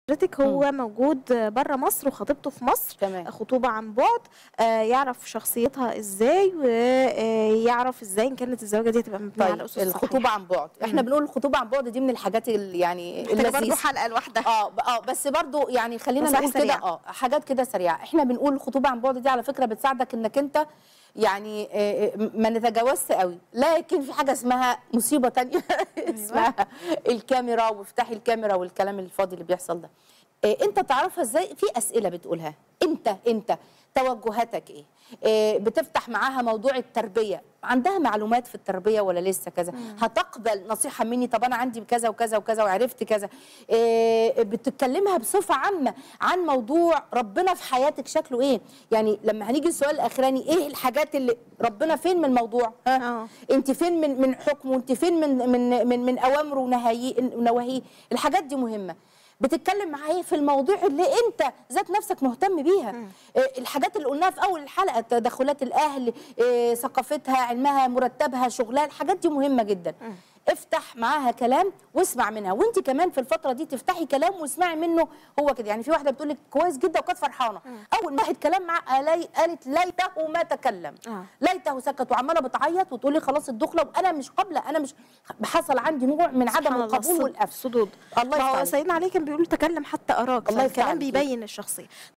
حضرتك هو موجود بره مصر وخطيبته في مصر تمام خطوبة عن بعد آه، يعرف شخصيتها ازاي ويعرف ازاي ان كانت الزواجة دي تبقى مبنية على طيب اسس الخطوبه صحيحة. عن بعد احنا مم. بنقول الخطوبه عن بعد دي من الحاجات ال- يعني محتاجة برضه اللذيذة. حلقة لوحدها اه ب- اه بس برضو يعني خلينا نصائح نقول كده سريعة. اه حاجات كده سريعه احنا بنقول الخطوبه عن بعد دي على فكره بتساعدك انك انت يعني آه، آه، ما نتجاوزش قوي لكن في حاجه اسمها مصيبه تانية اسمها الكاميرا وافتحي الكاميرا والكلام الفاضي اللي بيحصل ده آه، انت تعرفها ازاي في اسئله بتقولها انت انت توجهاتك ايه آه، بتفتح معاها موضوع التربيه عندها معلومات في التربيه ولا لسه كذا هتقبل نصيحه مني طب انا عندي كذا وكذا وكذا وعرفت كذا آه، بتتكلمها بصفه عامه عن موضوع ربنا في حياتك شكله ايه يعني لما هنيجي السؤال الاخراني ايه الحاجات اللي ربنا فين من الموضوع ها اه انت فين من من حكمه انت فين من من من, من اوامره ونهايه ونواهيه الحاجات دي مهمه بتتكلم معايا في المواضيع اللي انت ذات نفسك مهتم بيها اه الحاجات اللي قلناها في اول الحلقه تدخلات الاهل اه ثقافتها علمها مرتبها شغلها الحاجات دي مهمه جدا افتح معاها كلام واسمع منها وانت كمان في الفتره دي تفتحي كلام واسمعي منه هو كده يعني في واحده بتقول لك كويس جدا وكانت فرحانه اول ما واحد كلام معاها قال- قالت ليته ما تكلم آه. ليته سكت وعماله بتعيط وتقول لي خلاص الدخله وانا مش قابله انا مش حصل عندي نوع من عدم سبحان الله، القبول الصد- والقفل الصدود الله ما هو يفتح عليك. سيدنا علي كان بيقول تكلم حتى اراك الله يفتح فالكلام عليك. بيبين الشخصيه